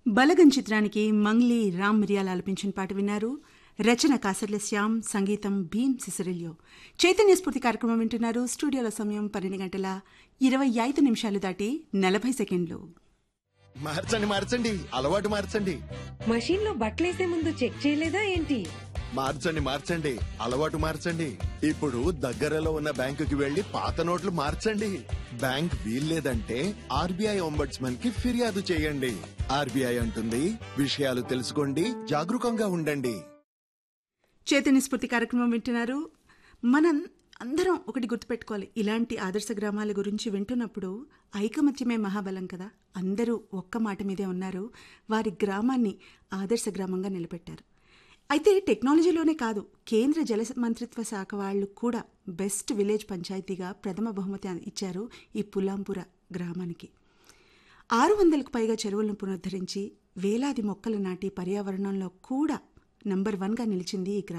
బలగం చిత్రానికి మంగ్లీ రామ్ మిరియాల ఆలపించిన పాట విన్నారు రచన కాసర్ల శ్యామ్ సంగీతం భీమ్ సిసరిల్యో చైతన్య స్ఫూర్తి కార్యక్రమం వింటున్నారు స్టూడియోలో సమయం పన్నెండు గంటల ఇరవై ఐదు నిమిషాలు దాటి నలభై సెకండ్లు మార్చండి మార్చండి అలవాటు మార్చండి మషీన్ లో బట్టలేసే ముందు చెక్ చేయలేదా ఏంటి మార్చండి మార్చండి అలవాటు మార్చండి ఇప్పుడు దగ్గరలో ఉన్న బ్యాంకుకి వెళ్లి పాత నోట్లు మార్చండి బ్యాంక్ వీల్లేదంటే ఆర్బీఐ ఒంబడ్స్మన్ కి ఫిర్యాదు చేయండి ఆర్బీఐ అంటుంది విషయాలు తెలుసుకోండి జాగరూకంగా ఉండండి చైతన్య స్ఫూర్తి కార్యక్రమం వింటున్నారు మనం అందరం ఒకటి గుర్తుపెట్టుకోవాలి ఇలాంటి ఆదర్శ గ్రామాల గురించి వింటున్నప్పుడు ఐకమత్యమే మహాబలం కదా అందరూ ఒక్క మాట మీదే ఉన్నారు వారి గ్రామాన్ని ఆదర్శ గ్రామంగా నిలబెట్టారు అయితే టెక్నాలజీలోనే కాదు కేంద్ర జల మంత్రిత్వ శాఖ వాళ్ళు కూడా బెస్ట్ విలేజ్ పంచాయతీగా ప్రథమ బహుమతి ఇచ్చారు ఈ పులాంపుర గ్రామానికి ఆరు వందలకు పైగా చెరువులను పునరుద్ధరించి వేలాది మొక్కలు నాటి పర్యావరణంలో కూడా నంబర్ వన్గా నిలిచింది ఈ గ్రామం